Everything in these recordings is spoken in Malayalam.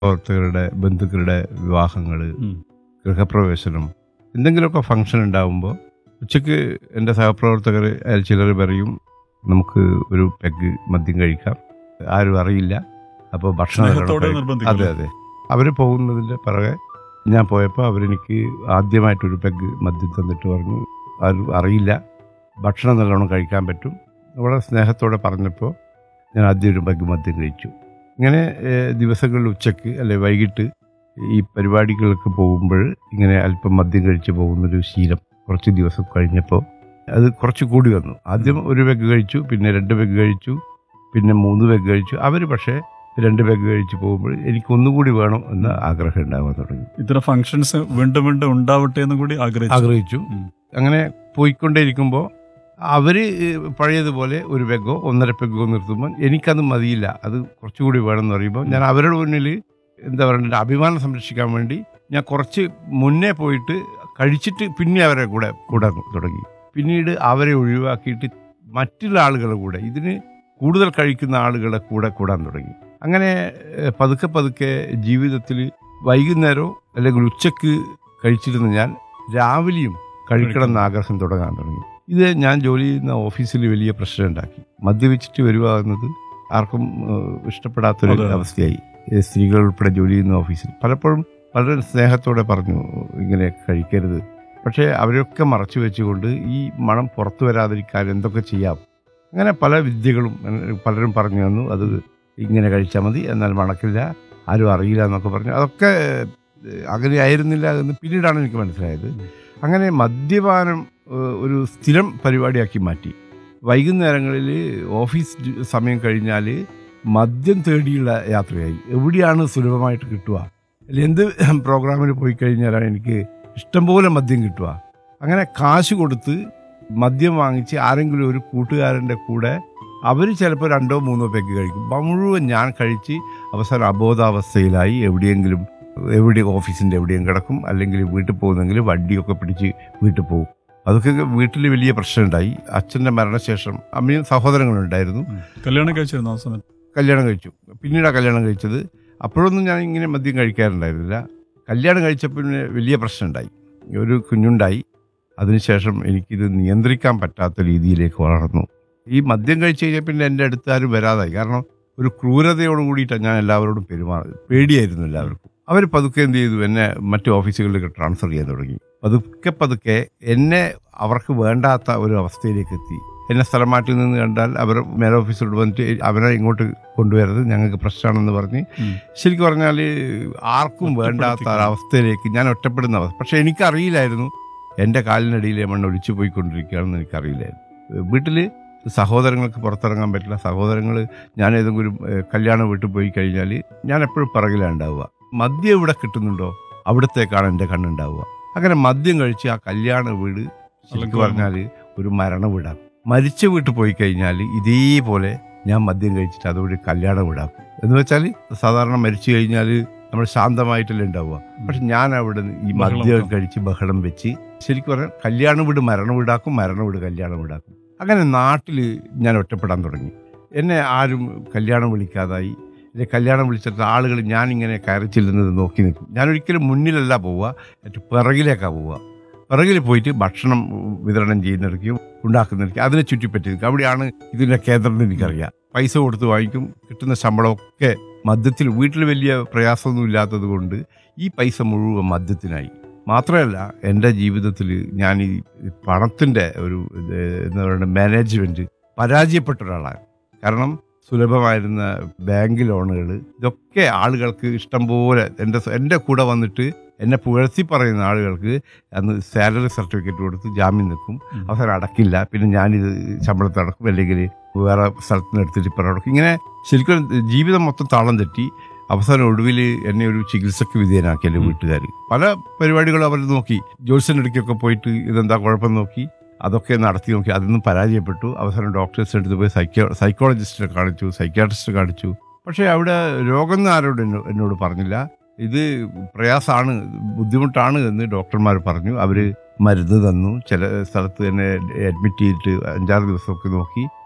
പ്രവർത്തകരുടെ ബന്ധുക്കളുടെ വിവാഹങ്ങൾ ഉം. ഗൃഹപ്രവേശനം എന്തെങ്കിലുമൊക്കെ ഫംഗ്ഷൻ ഉണ്ടാകുമ്പോൾ ഉച്ചയ്ക്ക് എൻ്റെ സഹപ്രവർത്തകർ അതിൽ ചിലർ പറയും നമുക്ക് ഒരു പെഗ് മദ്യം കഴിക്കാം ആരും അറിയില്ല അപ്പോൾ ഭക്ഷണം നല്ലോണം സ്നേഹത്തോടെ കഴി- നിർബന്ധിക്കും അതെ അതെ അവർ പോകുന്നതിൻ്റെ പിറകെ ഞാൻ പോയപ്പോൾ അവരെനിക്ക് ആദ്യമായിട്ടൊരു പെഗ് മദ്യം തന്നിട്ട് പറഞ്ഞു ആരും അറിയില്ല ഭക്ഷണം നല്ലോണം കഴിക്കാൻ പറ്റും വളരെ സ്നേഹത്തോടെ പറഞ്ഞപ്പോൾ ഞാൻ ആദ്യം ഒരു പെഗ് മദ്യം കഴിച്ചു ഇങ്ങനെ ഏഹ്, ദിവസങ്ങളിൽ ഉച്ചയ്ക്ക് അല്ലെ വൈകിട്ട് ഈ പരിപാടികൾക്ക് പോകുമ്പോൾ ഇങ്ങനെ അല്പം മദ്യം കഴിച്ച് പോകുന്നൊരു ശീലം കുറച്ച് ദിവസം കഴിഞ്ഞപ്പോൾ അത് കുറച്ച് കൂടി വന്നു ആദ്യം ഒരു പെഗ് കഴിച്ചു പിന്നെ രണ്ട് പെഗ് കഴിച്ചു പിന്നെ മൂന്ന് പെഗ് കഴിച്ചു അവർ പക്ഷേ രണ്ട് പെഗ് കഴിച്ച് പോകുമ്പോൾ എനിക്ക് ഒന്നുകൂടി വേണം എന്ന ആഗ്രഹം ഉണ്ടാകാൻ തുടങ്ങി ഇത്തരം ഫംഗ്ഷൻസ് വീണ്ടും വീണ്ടും ഉണ്ടാവട്ടെ എന്ന് കൂടി ആഗ്രഹിച്ചു ആഗ്രഹിച്ചു ഉം. അങ്ങനെ പോയിക്കൊണ്ടേയിരിക്കുമ്പോൾ അവര് പഴയതുപോലെ ഒരു പെഗോ ഒന്നര പെഗോ നിർത്തുമ്പോൾ എനിക്കത് മതിയില്ല അത് കുറച്ചുകൂടി വേണമെന്ന് പറയുമ്പോൾ ഞാൻ അവരുടെ മുന്നിൽ എന്താ പറയുക അഭിമാനം സംരക്ഷിക്കാൻ വേണ്ടി ഞാൻ കുറച്ച് മുന്നേ പോയിട്ട് കഴിച്ചിട്ട് പിന്നെ അവരെ കൂടെ കൂടാൻ തുടങ്ങി പിന്നീട് അവരെ ഒഴിവാക്കിയിട്ട് മറ്റുള്ള ആളുകളുടെ കൂടെ ഇതിന് കൂടുതൽ കഴിക്കുന്ന ആളുകളെ കൂടെ കൂടാൻ തുടങ്ങി അങ്ങനെ ഏഹ്, പതുക്കെ പതുക്കെ ജീവിതത്തിൽ വൈകുന്നേരമോ അല്ലെങ്കിൽ ഉച്ചക്ക് കഴിച്ചിരുന്ന ഞാൻ രാവിലെയും കഴിക്കണം എന്ന ആഗ്രഹം തുടങ്ങാൻ തുടങ്ങി ഇത് ഞാൻ ജോലി ചെയ്യുന്ന ഓഫീസിൽ വലിയ പ്രശ്നം ഉണ്ടാക്കി മദ്യപിച്ചിട്ട് വരിക എന്നത് ആർക്കും ഏഹ്, ഇഷ്ടപ്പെടാത്തൊരു അതെ. അവസ്ഥയായി ഏഹ്, സ്ത്രീകൾ ഉൾപ്പെടെ ജോലി ചെയ്യുന്ന ഓഫീസിൽ പലപ്പോഴും വളരെ സ്നേഹത്തോടെ പറഞ്ഞു ഇങ്ങനെ കഴിക്കരുത് പക്ഷേ അവരൊക്കെ മറച്ചു വെച്ചുകൊണ്ട് ഈ മണം പുറത്തു വരാതിരിക്കാൻ എന്തൊക്കെ ചെയ്യാം അങ്ങനെ പല വിദ്യകളും ഏഹ്, പലരും പറഞ്ഞു തന്നു അത് ഇങ്ങനെ കഴിച്ചാൽ മതി എന്നാൽ മണക്കില്ല ആരും അറിയില്ല എന്നൊക്കെ പറഞ്ഞു അതൊക്കെ ഏഹ്, അങ്ങനെ ആയിരുന്നില്ല എന്ന് പിന്നീടാണ് എനിക്ക് മനസ്സിലായത് അങ്ങനെ മദ്യപാനം ഏഹ്, ഒരു സ്ഥിരം പരിപാടിയാക്കി മാറ്റി വൈകുന്നേരങ്ങളിൽ ഓഫീസ് ജ- സമയം കഴിഞ്ഞാൽ മദ്യം തേടിയുള്ള യാത്രയായി എവിടെയാണ് സുലഭമായിട്ട് കിട്ടുക അല്ല എന്ത് പ്രോഗ്രാമിന് പോയി കഴിഞ്ഞാലാണ് എനിക്ക് ഇഷ്ടംപോലെ മദ്യം കിട്ടുക അങ്ങനെ കാശ് കൊടുത്ത് മദ്യം വാങ്ങിച്ച് ആരെങ്കിലും ഒരു കൂട്ടുകാരൻ്റെ കൂടെ അവർ ചിലപ്പോൾ രണ്ടോ മൂന്നോ പെഗ് കഴിക്കും അപ്പം മുഴുവൻ ഞാൻ കഴിച്ച് അവസാനം അബോധാവസ്ഥയിലായി എവിടെയെങ്കിലും എവിടെ ഓഫീസിൻ്റെ എവിടെയും കിടക്കും അല്ലെങ്കിൽ വീട്ടിൽ പോകുന്നെങ്കിൽ വണ്ടിയൊക്കെ പിടിച്ച് വീട്ടിൽ പോകും അതൊക്കെ വീട്ടിൽ വലിയ പ്രശ്നമുണ്ടായി അച്ഛൻ്റെ മരണശേഷം അമ്മയും സഹോദരങ്ങളുണ്ടായിരുന്നു ഉം. കല്യാണം കഴിച്ചിരുന്നു ആ സമയത്ത് കല്യാണം കഴിച്ചു പിന്നീടാണ് കല്യാണം കഴിച്ചത് അപ്പോഴൊന്നും ഞാൻ ഇങ്ങനെ മദ്യം കഴിക്കാറുണ്ടായിരുന്നില്ല കല്യാണം കഴിച്ചപ്പോൾ പിന്നെ വലിയ പ്രശ്നമുണ്ടായി ഒരു കുഞ്ഞുണ്ടായി അതിനുശേഷം എനിക്കിത് നിയന്ത്രിക്കാൻ പറ്റാത്ത രീതിയിലേക്ക് വളർന്നു ഈ മദ്യം കഴിച്ചു കഴിഞ്ഞാൽ പിന്നെ എൻ്റെ അടുത്ത് ആരും വരാതായി കാരണം ഒരു ക്രൂരതയോട് കൂടിയിട്ടാണ് ഞാൻ എല്ലാവരോടും പെരുമാറുന്നത് പേടിയായിരുന്നു എല്ലാവർക്കും അവർ പതുക്കെ എന്ത് ചെയ്തു എന്നെ മറ്റു ഓഫീസുകളിലേക്ക് ട്രാൻസ്ഫർ ചെയ്യാൻ തുടങ്ങി പതുക്കെ പതുക്കെ എന്നെ അവർക്ക് വേണ്ടാത്ത ഒരു അവസ്ഥയിലേക്ക് എത്തി എന്നെ സ്ഥലം മാറ്റി നിന്ന് കണ്ടാൽ അവർ മേലെ ഓഫീസിലോട്ട് വന്നിട്ട് അവരെ ഇങ്ങോട്ട് കൊണ്ടുവരരുത് ഞങ്ങൾക്ക് പ്രശ്നമാണെന്ന് പറഞ്ഞ് ഉം. ശരിക്കും പറഞ്ഞാൽ ആർക്കും വേണ്ടാത്ത ഒരവസ്ഥയിലേക്ക് ഞാൻ ഒറ്റപ്പെടുന്ന അവസ്ഥ പക്ഷെ എനിക്കറിയില്ലായിരുന്നു എൻ്റെ കാലിനടിയിലെ മണ്ണ് ഒലിച്ചു പോയിക്കൊണ്ടിരിക്കുകയാണെന്ന് എനിക്കറിയില്ലായിരുന്നു വീട്ടിൽ സഹോദരങ്ങൾക്ക് പുറത്തിറങ്ങാൻ പറ്റില്ല സഹോദരങ്ങൾ ഞാൻ ഏതെങ്കിലും ഏഹ്, കല്യാണം വീട്ടിൽ പോയി കഴിഞ്ഞാൽ ഞാൻ എപ്പോഴും പിറകിലാണ് ഉണ്ടാവുക മദ്യം എവിടെ കിട്ടുന്നുണ്ടോ അവിടത്തേക്കാണ് എൻ്റെ കണ്ണുണ്ടാവുക അങ്ങനെ മദ്യം കഴിച്ച് ആ കല്യാണ വീട് ശരിക്കും അല്ലെങ്കിൽ പറഞ്ഞാൽ ഒരു മരണ വീടാക്കും മരിച്ച വീട്ടിൽ പോയി കഴിഞ്ഞാൽ ഇതേപോലെ ഞാൻ മദ്യം കഴിച്ചിട്ട് അതുവഴി കല്യാണ വീടാക്കും എന്ന് വെച്ചാൽ സാധാരണ മരിച്ചു കഴിഞ്ഞാൽ നമ്മൾ ശാന്തമായിട്ടല്ലേ ഉണ്ടാവുക പക്ഷെ ഞാൻ അവിടെ നിന്ന് ഈ ബഹളം മദ്യം വെക്കും. കഴിച്ച് ബഹളം വെച്ച് ശരിക്കും പറഞ്ഞാൽ കല്യാണ വീട് മരണ വീടാക്കും മരണ വീട് കല്യാണ വീടാക്കും അങ്ങനെ നാട്ടിൽ ഞാൻ ഒറ്റപ്പെടാൻ തുടങ്ങി എന്നെ ആരും കല്യാണം വിളിക്കാതായി എന്നെ കല്യാണം വിളിച്ചിട്ട് ആളുകൾ ഞാനിങ്ങനെ കയറി ചെല്ലുന്നത് നോക്കി നിൽക്കും ഞാൻ ഒരിക്കലും മുന്നിലല്ല പോവുക ഏറ്റവും പിറകിലേക്കാണ് പോവുക പിറകിൽ പോയിട്ട് ഭക്ഷണം വിതരണം ചെയ്യുന്നിടയ്ക്കും ഉണ്ടാക്കുന്നിടയ്ക്കും അതിനെ ചുറ്റിപ്പറ്റി നിൽക്കും അവിടെയാണ് ഇതിൻ്റെ കേന്ദ്രം എന്ന് എനിക്കറിയാം പൈസ കൊടുത്ത് വാങ്ങിക്കും കിട്ടുന്ന ശമ്പളമൊക്കെ മദ്യത്തിൽ വീട്ടിൽ വലിയ പ്രയാസമൊന്നും ഇല്ലാത്തത് കൊണ്ട് ഈ പൈസ മുഴുവൻ മദ്യത്തിനായി മാത്രമല്ല എൻ്റെ ജീവിതത്തിൽ ഞാൻ ഈ പണത്തിൻ്റെ ഒരു ഇത് എന്താ പറയുക മാനേജ്മെൻറ്റ് പരാജയപ്പെട്ട ഒരാളാണ് കാരണം സുലഭമായിരുന്ന ബാങ്ക് ലോണുകൾ ഇതൊക്കെ ആളുകൾക്ക് ഇഷ്ടം പോലെ എൻ്റെ എൻ്റെ കൂടെ വന്നിട്ട് എന്നെ പുകഴ്ത്തി പറയുന്ന ആളുകൾക്ക് അന്ന് സാലറി സർട്ടിഫിക്കറ്റ് കൊടുത്ത് ജാമ്യം നിൽക്കും ഉം. അവസാനം അടക്കില്ല പിന്നെ ഞാനിത് ശമ്പളത്തിൽ അടക്കും അല്ലെങ്കിൽ വേറെ സ്ഥലത്ത് നിന്ന് എടുത്തിട്ട് ഇപ്പം അടക്കും ഇങ്ങനെ ശരിക്കും ജീവിതം മൊത്തം താളം തെറ്റി അവസാനം ഒടുവിൽ എന്നെ ഒരു ചികിത്സക്ക് വിധേയനാക്കി എൻ്റെ ഉം. വീട്ടുകാർ പല പരിപാടികളും അവർ നോക്കി ജോത്സ്യൻ്റെ അടുക്കൊക്കെ പോയിട്ട് ഇതെന്താ കുഴപ്പം നോക്കി അതൊക്കെ നടത്തി നോക്കി അതൊന്നും പരാജയപ്പെട്ടു അവസാനം ഡോക്ടേഴ്സിൻ്റെ അടുത്ത് പോയി സൈക്കോ സൈക്കോളജിസ്റ്റിനെ കാണിച്ചു സൈക്യാട്രിസ്റ്റിനെ കാണിച്ചു പക്ഷേ അവിടെ രോഗം എന്ന് ആരോട് എന്നോ- എന്നോട് പറഞ്ഞില്ല ഇത് പ്രയാസമാണ് ബുദ്ധിമുട്ടാണ് എന്ന് ഡോക്ടർമാർ പറഞ്ഞു അവർ മരുന്ന് തന്നു ചില സ്ഥലത്ത് തന്നെ അഡ്മിറ്റ് ചെയ്തിട്ട് അഞ്ചാറ് ദിവസമൊക്കെ നോക്കി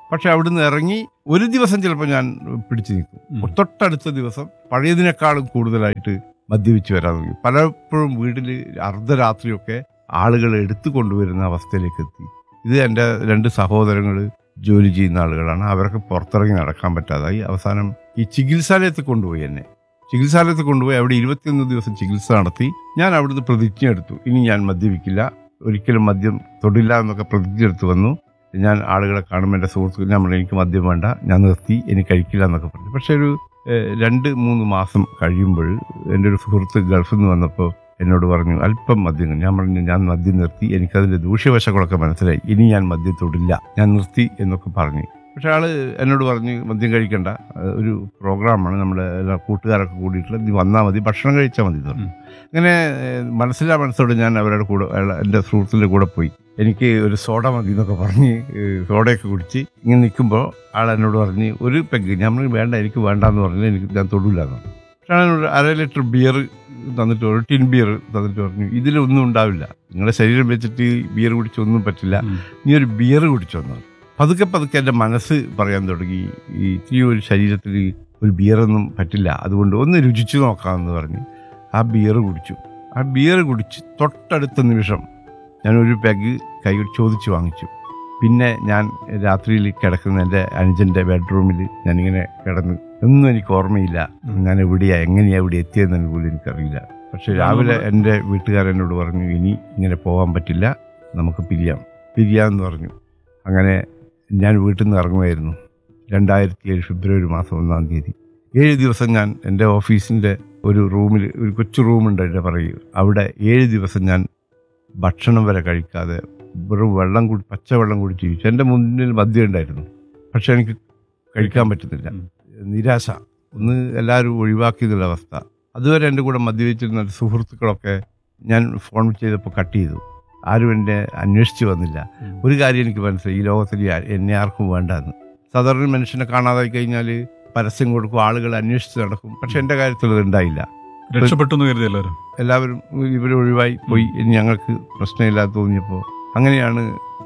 പക്ഷെ അവിടുന്ന് ഇറങ്ങി ഒരു ദിവസം ചിലപ്പോൾ ഞാൻ പിടിച്ചു നിൽക്കും ഉം. തൊട്ടടുത്ത ദിവസം പഴയതിനേക്കാളും കൂടുതലായിട്ട് മദ്യപിച്ച് വരാൻ തുടങ്ങി പലപ്പോഴും വീട്ടിൽ അർദ്ധരാത്രിയൊക്കെ ആളുകൾ എടുത്തു കൊണ്ടുവരുന്ന അവസ്ഥയിലേക്ക് എത്തി ഇത് എൻ്റെ രണ്ട് സഹോദരങ്ങൾ ജോലി ചെയ്യുന്ന ആളുകളാണ് അവരൊക്കെ പുറത്തിറങ്ങി നടക്കാൻ പറ്റാതായി അവസാനം ഈ ചികിത്സാലയത്തിൽ കൊണ്ടുപോയി എന്നെ ചികിത്സാലയത്തിൽ കൊണ്ടുപോയി അവിടെ ഇരുപത്തിയൊന്ന് ദിവസം ചികിത്സ നടത്തി ഞാൻ അവിടുന്ന് പ്രതിജ്ഞ എടുത്തു ഇനി ഞാൻ മദ്യപിക്കില്ല ഒരിക്കലും മദ്യം തൊടില്ല എന്നൊക്കെ പ്രതിജ്ഞ എടുത്തു വന്നു ഞാൻ ആളുകളെ കാണുമ്പോൾ എൻ്റെ സുഹൃത്തുക്കൾ ഞാൻ പറഞ്ഞു എനിക്ക് മദ്യം വേണ്ട ഞാൻ നിർത്തി എനിക്ക് കഴിക്കില്ല എന്നൊക്കെ പറഞ്ഞു പക്ഷേ ഒരു ഏഹ്, രണ്ട് മൂന്ന് മാസം കഴിയുമ്പോൾ എൻ്റെ ഒരു സുഹൃത്ത് ഗൾഫിൽ നിന്ന് വന്നപ്പോൾ എന്നോട് പറഞ്ഞു അല്പം മദ്യം ഞാൻ പറഞ്ഞു ഞാൻ മദ്യം നിർത്തി എനിക്കതിൻ്റെ ദൂഷ്യവശങ്ങളൊക്കെ മനസ്സിലായി ഇനി ഞാൻ മദ്യം തൊടില്ല ഞാൻ നിർത്തി എന്നൊക്കെ പറഞ്ഞു പക്ഷെ ആള് എന്നോട് പറഞ്ഞു മദ്യം കഴിക്കണ്ട ഏഹ്, ഒരു പ്രോഗ്രാമാണ് നമ്മുടെ എല്ലാ കൂട്ടുകാരൊക്കെ കൂടിയിട്ടുള്ള നീ വന്നാൽ മതി ഭക്ഷണം കഴിച്ചാൽ മതി എന്ന് പറഞ്ഞു ഉം. അങ്ങനെ ഏഹ്, മനസ്സിലാ മനസ്സോടെ ഞാൻ അവരുടെ കൂടെ അയാളെ- എൻ്റെ സുഹൃത്തിൻ്റെ കൂടെ പോയി എനിക്ക് ഒരു സോഡ മതി എന്നൊക്കെ പറഞ്ഞ് ഏഹ്, സോഡയൊക്കെ കുടിച്ച് ഇങ്ങനെ നിൽക്കുമ്പോൾ ആൾ എന്നോട് പറഞ്ഞ് ഒരു പെഗ് ഞാൻ പറഞ്ഞു വേണ്ട എനിക്ക് വേണ്ടാന്ന് പറഞ്ഞു എനിക്ക് ഞാൻ തൊടില്ല എന്ന് പറഞ്ഞു പക്ഷേ ആൾ എന്നോട് അര ലിറ്റർ ബിയർ തന്നിട്ട് ഒരു ടിൻ ബിയർ തന്നിട്ട് പറഞ്ഞു ഇതിലൊന്നും ഉണ്ടാവില്ല നിങ്ങളുടെ ശരീരം വെച്ചിട്ട് ബിയർ കുടിച്ചൊന്നും പറ്റില്ല ഉം. നീ ഒരു ബിയർ കുടിച്ചോന്നു പതുക്കെ പതുക്കെ എൻ്റെ മനസ്സ് പറയാൻ തുടങ്ങി ഈ ഈ ഒരു ശരീരത്തിൽ ഒരു ബിയറൊന്നും പറ്റില്ല അതുകൊണ്ട് ഒന്ന് രുചിച്ചു നോക്കാമെന്ന് പറഞ്ഞ് ആ ബിയർ കുടിച്ചു ആ ബിയർ കുടിച്ച് തൊട്ടടുത്ത നിമിഷം ഞാൻ ഒരു പെഗ് കൈ ചോദിച്ചു വാങ്ങിച്ചു പിന്നെ ഞാൻ രാത്രിയിൽ കിടക്കുന്ന എൻ്റെ അനുജൻ്റെ ബെഡ്റൂമിൽ ഞാനിങ്ങനെ കിടന്ന് ഒന്നും എനിക്ക് ഓർമ്മയില്ല ഉം. ഞാൻ എവിടെയാ എങ്ങനെയാ ഇവിടെ എത്തിയതെന്ന് പോലും എനിക്കറിയില്ല പക്ഷെ രാവിലെ എൻ്റെ വീട്ടുകാരെന്നോട് പറഞ്ഞു ഇനി ഇങ്ങനെ പോകാൻ പറ്റില്ല നമുക്ക് പിരിയാം പിരിയാമെന്ന് പറഞ്ഞു അങ്ങനെ ഞാൻ വീട്ടിൽ നിന്ന് ഇറങ്ങുമായിരുന്നു രണ്ടായിരത്തി ഏഴ് ഫെബ്രുവരി മാസം ഒന്നാം തീയതി ഏഴ് ദിവസം ഞാൻ എൻ്റെ ഓഫീസിൻ്റെ ഒരു റൂമിൽ ഒരു കൊച്ചു റൂമുണ്ട് എൻ്റെ പറയൂ അവിടെ ഏഴ് ദിവസം ഞാൻ ഭക്ഷണം വരെ കഴിക്കാതെ വെറും വെള്ളം കുടി പച്ചവെള്ളം കുടിച്ച് ജീവിച്ചു എൻ്റെ മുന്നിൽ മദ്യം ഉണ്ടായിരുന്നു പക്ഷെ എനിക്ക് കഴിക്കാൻ പറ്റുന്നില്ല ഉം. നിരാശ ഒന്ന് എല്ലാവരും ഒഴിവാക്കിയതുള്ള അവസ്ഥ അതുവരെ എൻ്റെ കൂടെ മദ്യപിച്ചിരുന്ന സുഹൃത്തുക്കളൊക്കെ ഞാൻ ഫോൺ ചെയ്തപ്പോൾ കട്ട് ചെയ്തു ആരും എന്നെ അന്വേഷിച്ച് വന്നില്ല ഉം. ഒരു കാര്യം എനിക്ക് മനസ്സിലായി ഈ ലോകത്തിൽ ആ- എന്നെ ആർക്കും വേണ്ടെന്ന് സാധാരണ മനുഷ്യനെ കാണാതായി കഴിഞ്ഞാൽ പരസ്യം കൊടുക്കും ആളുകൾ അന്വേഷിച്ച് നടക്കും പക്ഷെ എൻ്റെ കാര്യത്തിൽ അത് ഉണ്ടായില്ല രക്ഷപ്പെട്ടു എന്ന് കരുതി എല്ലാവരും എല്ലാവരും ഇവർ ഒഴിവായി പോയി ഇനി ഞങ്ങൾക്ക് പ്രശ്നമില്ലാതെ തോന്നിയപ്പോൾ അങ്ങനെയാണ്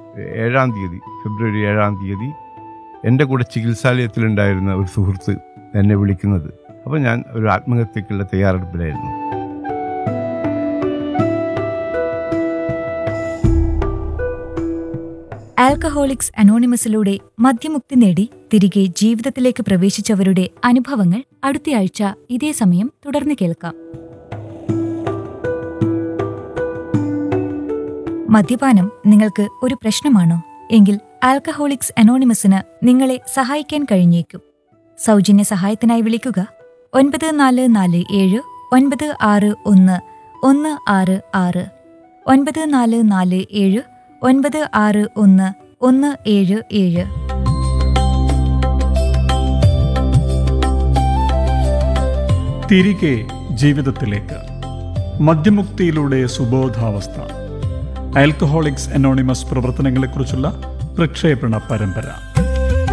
ഏഴാം തീയതി ഫെബ്രുവരി ഏഴാം തീയതി എൻ്റെ കൂടെ ചികിത്സാലയത്തിലുണ്ടായിരുന്ന ഒരു സുഹൃത്ത് എന്നെ വിളിക്കുന്നത് അപ്പോൾ ഞാൻ ഒരു ആത്മഹത്യക്കുള്ള തയ്യാറെടുപ്പിലായിരുന്നു ആൽക്കഹോളിക്സ് അനോണിമസിലൂടെ മദ്യമുക്തി നേടി തിരികെ ജീവിതത്തിലേക്ക് പ്രവേശിച്ചവരുടെ അനുഭവങ്ങൾ അടുത്തയാഴ്ച ഇതേ സമയം തുടർന്ന് കേൾക്കാം മദ്യപാനം നിങ്ങൾക്ക് ഒരു പ്രശ്നമാണോ എങ്കിൽ ആൽക്കഹോളിക്സ് അനോണിമസിന് നിങ്ങളെ സഹായിക്കാൻ കഴിഞ്ഞേക്കും സൗജന്യ സഹായത്തിനായി വിളിക്കുക ഒൻപത് നാല് നാല് ഏഴ് ഒൻപത് ആറ് ഒന്ന് ഒന്ന് ആറ് ആറ് ഒൻപത് നാല് നാല് ഏഴ് ഒൻപത് ആറ് ഒന്ന് ഒന്ന് ഏഴ് ഏഴ് തിരികെ ജീവിതത്തിലേക്ക് മദ്യമുക്തിയിലൂടെ സുബോധാവസ്ഥ ആൽക്കഹോളിക്സ് അനോണിമസ് പ്രവർത്തനങ്ങളെക്കുറിച്ചുള്ള പ്രക്ഷേപണ പരമ്പര